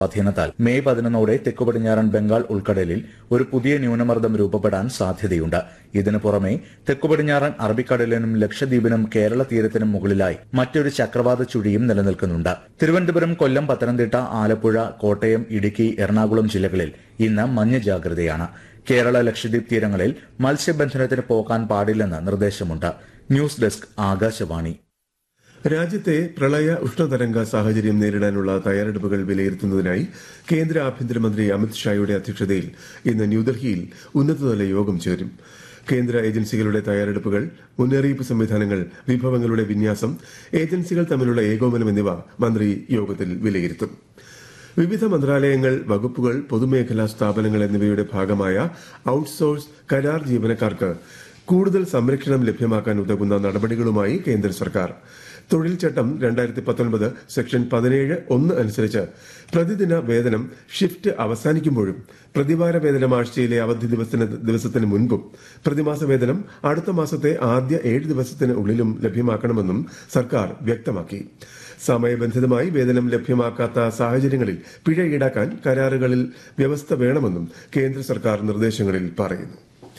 സ്വാധീനത്താൽ May പതിനൊന്നോടെ തെക്കു പടിഞ്ഞാറൻ ബംഗാൾ ഉൾക്കടലിൽ ഒരു പുതിയ ന്യൂനമർദ്ദം രൂപപ്പെടാൻ സാധ്യതയുണ്ട് ഇതിനു പുറമെ തെക്കു പടിഞ്ഞാറൻ അറബിക്കടലിനും ലക്ഷദ്വീപിനും കേരള തീരത്തിനും മുകളിലായി മറ്റൊരു ചക്രവാത ചുഴിയും നിലനിൽക്കുന്നുണ്ട് തിരുവനന്തപുരം കൊല്ലം പത്തനംതിട്ട ആലപ്പുഴ കോട്ടയം ഇടുക്കി എറണാകുളം ജില്ലകളിൽ ഇന്ന് മഞ്ഞ ജാഗ്രതയാണ് കേരള ലക്ഷദ്വീപ് തീരങ്ങളിൽ മത്സ്യബന്ധനത്തിന് പോകാൻ പാടില്ലെന്ന് നിർദ്ദേശമുണ്ട് ന്യൂസ് ഡെസ്ക് ആകാശവാണി രാജ്യത്തെ പ്രളയ ഉഷ്ണതരംഗ സാഹചര്യം നേരിടാനുള്ള തയ്യാറെടുപ്പുകൾ വിലയിരുത്തുന്നതിനായി കേന്ദ്ര ആഭ്യന്തരമന്ത്രി അമിത്ഷായുടെ അധ്യക്ഷതയിൽ ഇന്ന് ന്യൂഡൽഹിയിൽ ഉന്നതതല യോഗം ചേരും കേന്ദ്ര ഏജൻസികളുടെ തയ്യാറെടുപ്പുകൾ മുന്നറിയിപ്പ് സംവിധാനങ്ങൾ വിഭവങ്ങളുടെ വിന്യാസം ഏജൻസികൾ തമ്മിലുള്ള ഏകോപനം എന്നിവ മന്ത്രി യോഗത്തിൽ വിലയിരുത്തും വിവിധ മന്ത്രാലയങ്ങൾ വകുപ്പുകൾ പൊതുമേഖലാ സ്ഥാപനങ്ങൾ എന്നിവയുടെ ഭാഗമായ ഔട്ട്സോഴ്സ് കരാർ ജീവനക്കാർക്ക് കൂടുതൽ സംരക്ഷണം ലഭ്യമാക്കാൻ ഉതകുന്ന നടപടികളുമായി കേന്ദ്ര സർക്കാർ തൊഴിൽ ചട്ടം രണ്ടായിരത്തി പത്തൊൻപത് സെക്ഷൻ പതിനേഴ് ഒന്ന് അനുസരിച്ച് പ്രതിദിന വേതനം ഷിഫ്റ്റ് അവസാനിക്കുമ്പോഴും പ്രതിവാര വേതനം ആഴ്ചയിലെ അവധി ദിവസത്തിന് ദിവസത്തിന് മുൻപും പ്രതിമാസ വേതനം അടുത്ത മാസത്തെ ആദ്യ ഏഴ് ദിവസത്തിന് ഉള്ളിലും ലഭ്യമാക്കണമെന്നും സർക്കാർ വ്യക്തമാക്കി സമയബന്ധിതമായി വേതനം ലഭ്യമാക്കാത്ത സാഹചര്യങ്ങളിൽ പിഴ ഈടാക്കാൻ കരാറുകളിൽ വ്യവസ്ഥ വേണമെന്നും കേന്ദ്ര സർക്കാർ നിർദ്ദേശങ്ങളിൽ പറയുന്നു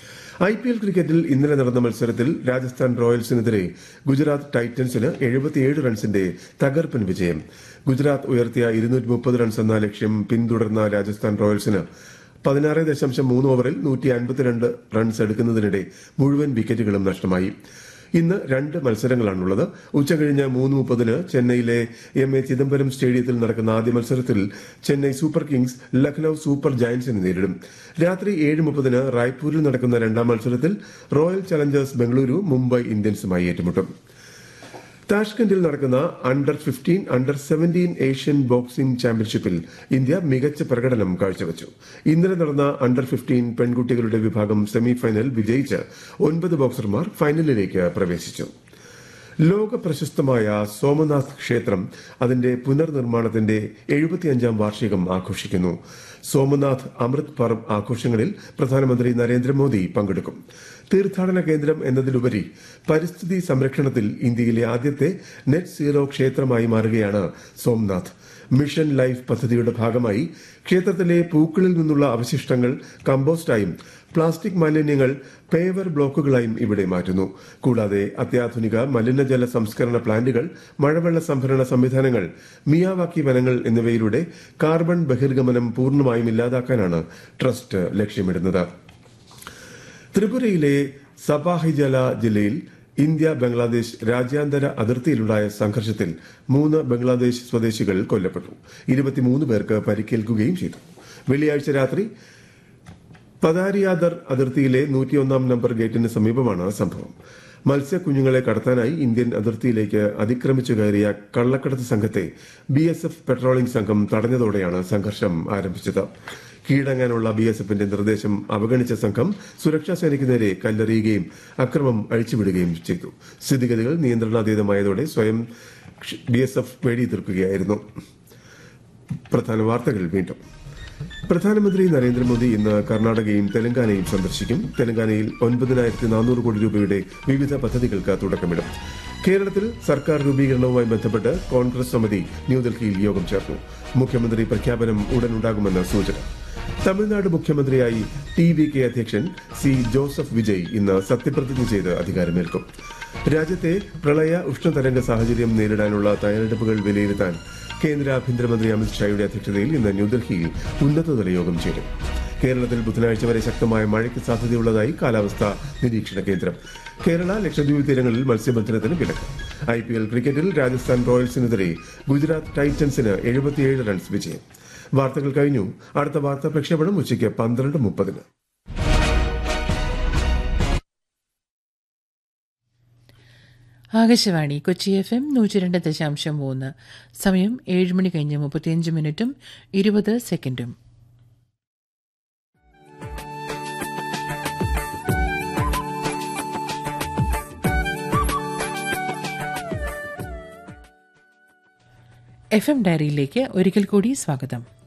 ഐ പി എൽ ക്രിക്കറ്റിൽ ഇന്നലെ നടന്ന മത്സരത്തിൽ രാജസ്ഥാൻ റോയൽസിനെതിരെ ഗുജറാത്ത് ടൈറ്റൻസിന് എഴുപത്തിയേഴ് റൺസിന്റെ തകർപ്പൻ വിജയം ഗുജറാത്ത് ഉയർത്തിയ ഇരുന്നൂറ്റി മുപ്പത് റൺസ് എന്ന ലക്ഷ്യം പിന്തുടർന്ന രാജസ്ഥാൻ റോയൽസിന് പതിനാറ് ദശാംശം മൂന്ന് ഓവറിൽ നൂറ്റി അൻപത്തിരണ്ട് റൺസ് എടുക്കുന്നതിനിടെ മുഴുവൻ വിക്കറ്റുകളും നഷ്ടമായി ഇന്ന് രണ്ട് മത്സരങ്ങളാണുള്ളത് ഉച്ചകഴിഞ്ഞ് മൂന്ന് മുപ്പതിന് ചെന്നൈയിലെ എം എ ചിദംബരം സ്റ്റേഡിയത്തിൽ നടക്കുന്ന ആദ്യ മത്സരത്തിൽ Chennai super kings Lucknow super ജയന്റ്സിനെ നേരിടും രാത്രി ഏഴ് മുപ്പതിന് റായ്പൂരിൽ നടക്കുന്ന രണ്ടാം മത്സരത്തിൽ റോയൽ ചലഞ്ചേഴ്സ് ബംഗളൂരു മുംബൈ ഇന്ത്യൻസുമായി ഏറ്റുമുട്ടും താഷ്കന്റിൽ നടക്കുന്ന under fifteen under seventeen Asian boxing ചാമ്പ്യൻഷിപ്പിൽ ഇന്ത്യ മികച്ച പ്രകടനം കാഴ്ചവച്ചു ഇന്നലെ നടന്ന അണ്ടർ ഫിഫ്റ്റീൻ പെൺകുട്ടികളുടെ വിഭാഗം സെമിഫൈനൽ വിജയിച്ച് ഒൻപത് ബോക്സർമാർ ഫൈനലിലേക്ക് പ്രവേശിച്ചു ലോക പ്രശസ്തമായ സോമനാഥ് ക്ഷേത്രം അതിന്റെ പുനർനിർമ്മാണത്തിന്റെ എഴുപത്തിയഞ്ചാം വാർഷികം ആഘോഷിക്കുന്നു സോമനാഥ് അമൃത് പർവ് ആഘോഷങ്ങളിൽ പ്രധാനമന്ത്രി നരേന്ദ്രമോദി പങ്കെടുക്കും തീർത്ഥാടന കേന്ദ്രം എന്നതിലുപരി പരിസ്ഥിതി സംരക്ഷണത്തിൽ ഇന്ത്യയിലെ ആദ്യത്തെ നെറ്റ് സീറോ ക്ഷേത്രമായി മാറുകയാണ് സോംനാഥ് മിഷൻ ലൈഫ് പദ്ധതിയുടെ ഭാഗമായി ക്ഷേത്രത്തിലെ പൂക്കളിൽ നിന്നുള്ള അവശിഷ്ടങ്ങൾ കമ്പോസ്റ്റായും പ്ലാസ്റ്റിക് മാലിന്യങ്ങൾ പേവർ ബ്ലോക്കുകളായും ഇവിടെ മാറ്റുന്നു കൂടാതെ അത്യാധുനിക മലിനജല സംസ്കരണ പ്ലാന്റുകൾ മഴവെള്ള സംഭരണ സംവിധാനങ്ങൾ മിയാവാക്കി വനങ്ങൾ എന്നിവയിലൂടെ കാർബൺ ബഹിർഗമനം പൂർണ്ണമായും ഇല്ലാതാക്കാനാണ് ട്രസ്റ്റ് ലക്ഷ്യമിടുന്നത് ത്രിപുരയിലെ സപാഹിജല ജില്ലയിൽ ഇന്ത്യ ബംഗ്ലാദേശ് രാജ്യാന്തര അതിർത്തിയിലുണ്ടായ സംഘർഷത്തിൽ മൂന്ന് ബംഗ്ലാദേശ് സ്വദേശികൾ കൊല്ലപ്പെട്ടു ഇരുപത്തിമൂന്ന് പേർക്ക് പരിക്കേൽക്കുകയും ചെയ്തു വെള്ളിയാഴ്ച രാത്രി പതാരിയാദർ അതിർത്തിയിലെ നൂറ്റിയൊന്നാം നമ്പർ ഗേറ്റിന് സമീപമാണ് സംഭവം മത്സ്യക്കുഞ്ഞുങ്ങളെ കടത്താനായി ഇന്ത്യൻ അതിർത്തിയിലേക്ക് അതിക്രമിച്ചു കയറിയ കള്ളക്കടത്ത് സംഘത്തെ ബി എസ് എഫ് പെട്രോളിംഗ് സംഘം തടഞ്ഞതോടെയാണ് സംഘർഷം ആരംഭിച്ചത് കീഴടങ്ങാനുള്ള ബി എസ് എഫിന്റെ നിർദ്ദേശം അവഗണിച്ച സംഘം സുരക്ഷാ സേനയ്ക്ക് നേരെ കല്ലെറിയുകയും അക്രമം അഴിച്ചുവിടുകയും ചെയ്തു സ്ഥിതിഗതികൾ നിയന്ത്രണാതീതമായതോടെ സ്വയം ബി എസ് എഫ് വെടിയുതിർക്കുകയായിരുന്നു പ്രധാന വാർത്തകൾ വീണ്ടും പ്രധാനമന്ത്രി നരേന്ദ്രമോദി ഇന്ന് കർണാടകയും തെലങ്കാനയും സന്ദർശിക്കും തെലങ്കാനയിൽ ഒൻപതിനായിരത്തി നാനൂറ് കോടി രൂപയുടെ വിവിധ പദ്ധതികൾക്ക് തുടക്കമിടും കേരളത്തിൽ സർക്കാർ രൂപീകരണവുമായി ബന്ധപ്പെട്ട് കോൺഗ്രസ് സമിതി ന്യൂഡൽഹിയിൽ യോഗം ചേർന്നു മുഖ്യമന്ത്രി പ്രഖ്യാപനം ഉടനുണ്ടാകുമെന്ന് സൂചന തമിഴ്നാട് മുഖ്യമന്ത്രിയായി ടി വി കെ അധ്യക്ഷൻ സി ജോസഫ് വിജയ് ഇന്ന് സത്യപ്രതിജ്ഞ ചെയ്ത് അധികാരമേൽക്കും രാജ്യത്തെ പ്രളയ ഉഷ്ണതരംഗ സാഹചര്യം നേരിടാനുള്ള തയ്യാറെടുപ്പുകൾ വിലയിരുത്താൻ കേന്ദ്ര ആഭ്യന്തരമന്ത്രി അമിത്ഷായുടെ അധ്യക്ഷതയിൽ ഇന്ന് ന്യൂഡൽഹിയിൽ ഉന്നതതല യോഗം ചേരും കേരളത്തിൽ ബുധനാഴ്ച വരെ ശക്തമായ മഴയ്ക്ക് സാധ്യതയുള്ളതായി കാലാവസ്ഥാ നിരീക്ഷണ കേന്ദ്രം കേരള ലക്ഷദ്വീപ് തീരങ്ങളിൽ മത്സ്യബന്ധനത്തിന് വിലക്ക് ഐ പി എൽ ക്രിക്കറ്റിൽ രാജസ്ഥാൻ റോയൽസിനെതിരെ ഗുജറാത്ത് ടൈറ്റൻസിന് എഴുപത്തിയേഴ് റൺസ് വിജയം വാർത്തകൾ കഴിഞ്ഞു അടുത്ത വാർത്താ പ്രക്ഷേപണം ഉച്ചയ്ക്ക് പന്ത്രണ്ട് മുപ്പതിന് ആകാശവാണി കൊച്ചി എഫ് എം നൂറ്റി രണ്ട് ദശാംശം മൂന്ന് സമയം ഏഴ് മണി കഴിഞ്ഞ് മുപ്പത്തിയഞ്ച് മിനിറ്റും ഇരുപത് സെക്കൻഡും എഫ് എം ഡയറിയിലേക്ക് ഒരിക്കൽ കൂടി സ്വാഗതം